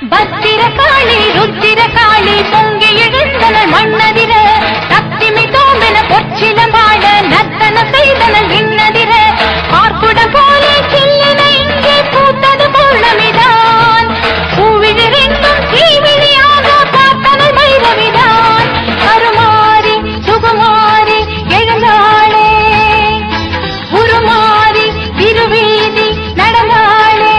பத்திரகாளி ருத்திரகாளி பொங்கி எழுந்தனள் மண்ணதிர சக்திமி தோம்பின பொற்சிலம்பாட நர்த்தன செய்தனள் விண்ணதிர பார்க்குடம் போல சில்லென இங்கே பூத்தது பௌர்ணமிதான் பூவிழிரெங்கும் தீவிழியாக பார்த்தனள் பைரவிதான் கருமாறி சுகுமாரி எழுந்தாளே உருமாறி திருவீதி நடந்தாளே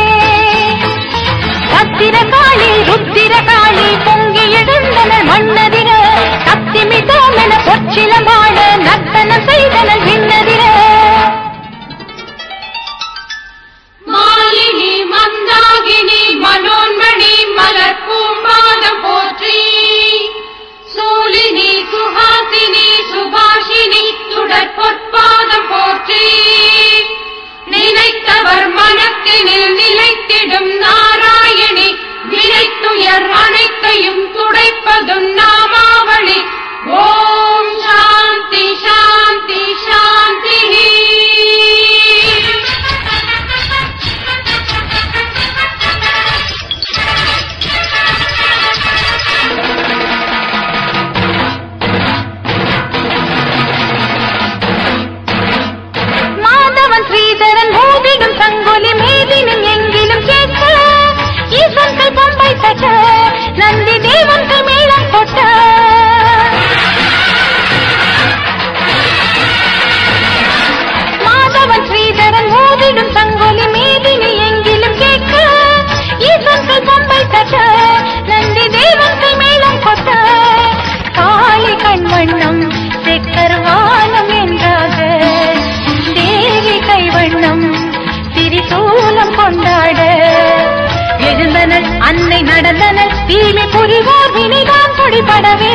பத்திரகாளி ருத்திரகாளி பொங்கி எழுந்தனர் மன்னதிர சக்திமி தோமென பொற்சிலம்பாட நர்த்தனம் செய்தனர் விண்ணதிர மாலினி மந்தாகினி மனோன்மணி மலர் பூம்பாதம் போற்றி சூலினி சுஹாசினி சுபாஷினி சுடற் பொற்பாதம் போற்றி நினைத்தவர் மனத்தினில் நிலைத்திடும் நாராயணி வினைத்துயர் அனைத்தையும் துடைப்பதும் நாமாவளி ஓம் சாந்தி சாந்தி சாந்தி மாதவன் ஸ்ரீதரன் மோதிடும் சங்கொலி மேதினும் எங்கிலும் கேட்க ஈசன்கள் பம்பை தட்ட நந்தி தேவன்கள் மேளம் கொட்ட மாதவன் ஸ்ரீதரன் மோதிடும் சங்கொலி மேதினி எங்கிலும் கேட்க ஈசன்கள் பம்பை தட்ட நந்தி தேவன்கள் மேளம் கொட்ட காளி கண்வண்ணம் செக்கர்வானம் என்றாக தேவி கைவண்ணம் திரிசூலம் கொண்டாட எழுந்தனள் அன்னை நடந்தனள் தீமை புரிவோர் வினைதான் பொடிபடவே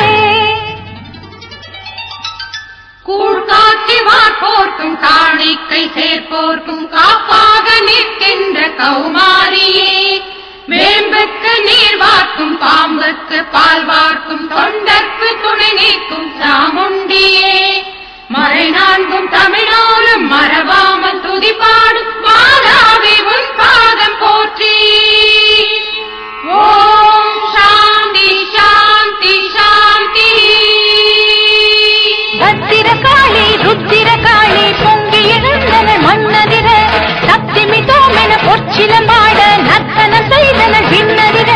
கூழ்காட்சி வார்ப்போர்க்கும் காணிக்கை சேர்ப்போர்க்கும் காப்பாக நிற்கின்ற கௌமாரியே வேம்புக்கு நீர் வார்க்கும் பாம்புக்கு பால் வார்க்கும் தொண்டர்க்கு துணை நீக்கும் சாமுண்டியே மறை நான்கும் தமிழோரும் மறவாமல் துதிப்பாடும் மாதாவி உன் பாதம் போற்றி ஓம் சாந்தி சாந்தி சாந்தி பத்திரகாளி ருத்திரகாளி பொங்கி எழுந்தன மன்னதிர சக்திமி தோமென பொற்சிலம்பாட நர்த்தனம் செய்தன விண்ணதிர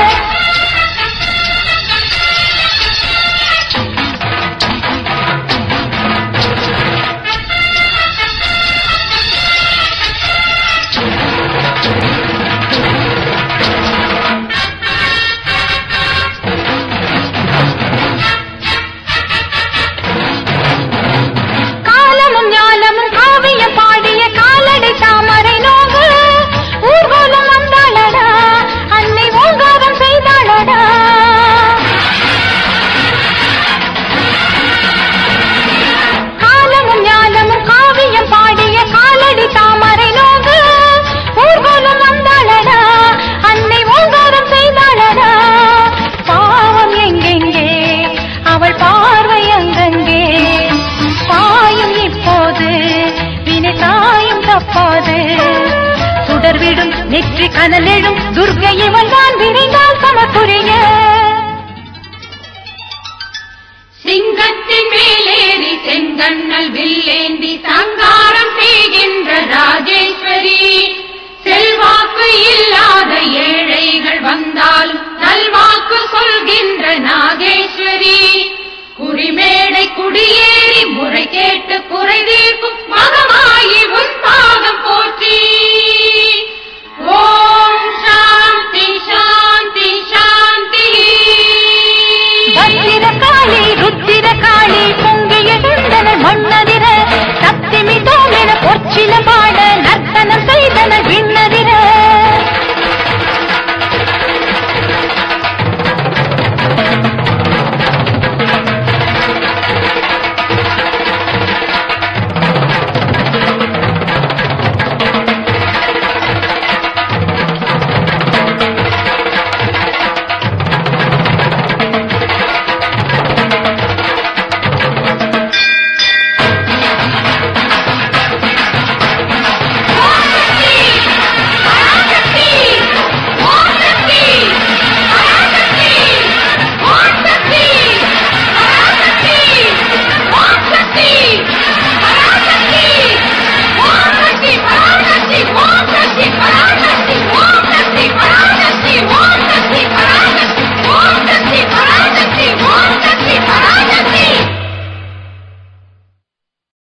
காலமும் ஞானமும் காவியம் பாடிய காலடை தாமரை நோகு ஊர்வலம் வந்தாளடா அன்னை ஓங்காரம் செய்தாளடா காலமும் ஞானமும் காவியம் பாடிய காலடி தாமரை நோகு ஊர்வலம் வந்தாளடா அன்னை ஓங்காரம் செய்தாளடா பாவம் எங்கெங்கே அவள் பார்வை அங்கங்கே பாயும் இப்போது வினை தாயும் தப்பாது சுடர்விடும் நெற்றி கனலெழும் துர்க்கை இவள் தான் விரைந்தால் சமக்குரிய சிங்கத்தின் மேலேறி செங்கண்ணல் வில்லேந்தி சங்காரம் செய்கின்ற ராஜேஸ்வரி செல்வாக்கு இல்லை